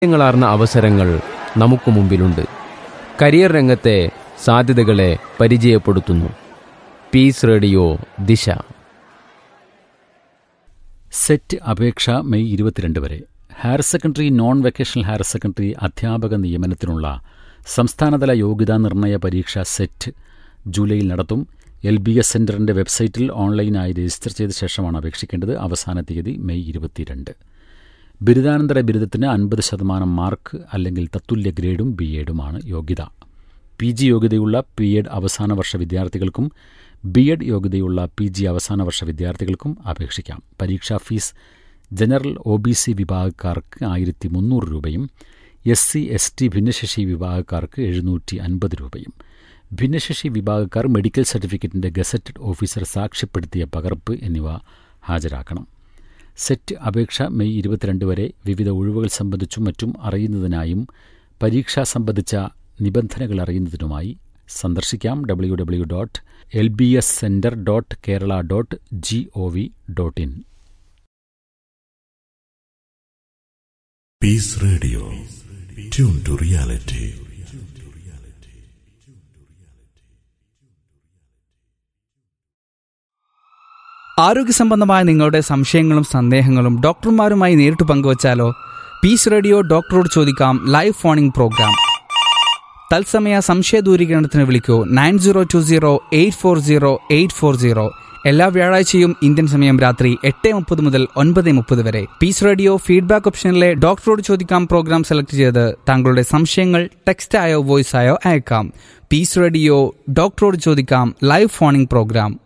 ങ്ങളാർന്ന അവസരങ്ങൾ നമുക്ക് മുമ്പിലുണ്ട് കരിയർ രംഗത്തെ സാധ്യതകളെ പരിചയപ്പെടുത്തുന്നു പീസ് റേഡിയോ ദിശ സെറ്റ് അപേക്ഷ മെയ് ഇരുപത്തിരണ്ട് വരെ higher secondary non vocational higher secondary അധ്യാപക നിയമനത്തിനുള്ള സംസ്ഥാനതല യോഗ്യതാ നിർണയ പരീക്ഷ സെറ്റ് ജൂലൈയിൽ നടത്തും എൽ ബി എസ് സെന്ററിന്റെ വെബ്സൈറ്റിൽ ഓൺലൈനായി രജിസ്റ്റർ ചെയ്ത ശേഷമാണ് അപേക്ഷിക്കേണ്ടത് അവസാന തീയതി മെയ് ഇരുപത്തിരണ്ട് ബിരുദാനന്തര ബിരുദത്തിന് അൻപത് ശതമാനം മാർക്ക് അല്ലെങ്കിൽ തത്തുല്യ ഗ്രേഡും ബി എഡുമാണ് യോഗ്യത പി ജി യോഗ്യതയുള്ള പി എഡ് അവസാന വർഷ വിദ്യാർത്ഥികൾക്കും ബി എഡ് യോഗ്യതയുള്ള പി ജി അവസാന വർഷ വിദ്യാർത്ഥികൾക്കും അപേക്ഷിക്കാം പരീക്ഷാ fees general O B C വിഭാഗക്കാർക്ക് ആയിരത്തി മുന്നൂറ് രൂപയും എസ് സി എസ് ടി ഭിന്നശേഷി വിഭാഗക്കാർക്ക് എഴുന്നൂറ്റി അൻപത് രൂപയും ഭിന്നശേഷി വിഭാഗക്കാർ മെഡിക്കൽ സർട്ടിഫിക്കറ്റിന്റെ ഗസറ്റഡ് ഓഫീസർ സാക്ഷ്യപ്പെടുത്തിയ പകർപ്പ് എന്നിവ ഹാജരാക്കണം സെറ്റ് അപേക്ഷ മെയ് ഇരുപത്തിരണ്ട് വരെ വിവിധ ഒഴിവുകൾ സംബന്ധിച്ചും മറ്റും അറിയുന്നതിനായും പരീക്ഷ സംബന്ധിച്ച നിബന്ധനകൾ അറിയുന്നതിനുമായി സന്ദർശിക്കാം W W dot L B S centre dot Kerala dot G O V dot in Peace Radio. Tune to reality. ആരോഗ്യസംബന്ധമായ നിങ്ങളുടെ സംശയങ്ങളും സന്ദേഹങ്ങളും ഡോക്ടർമാരുമായി നേരിട്ട് പങ്കുവച്ചാലോ പീസ് റേഡിയോ ഡോക്ടറോട് ചോദിക്കാം ലൈവ് ഫോണിംഗ് പ്രോഗ്രാം തത്സമയ സംശയ ദൂരീകരണത്തിന് വിളിക്കൂ nine zero two zero eight four zero eight four zero എല്ലാ വ്യാഴാഴ്ചയും ഇന്ത്യൻ സമയം രാത്രി എട്ട് മുപ്പത് മുതൽ ഒൻപത് മുപ്പത് വരെ പീസ് റേഡിയോ ഫീഡ്ബാക്ക് ഓപ്ഷനിലെ ഡോക്ടറോട് ചോദിക്കാം പ്രോഗ്രാം സെലക്ട് ചെയ്ത് താങ്കളുടെ സംശയങ്ങൾ ടെക്സ്റ്റ് ആയോ വോയിസ് ആയോ അയക്കാം പീസ് റേഡിയോ ഡോക്ടറോട് ചോദിക്കാം ലൈവ് ഫോണിംഗ് പ്രോഗ്രാം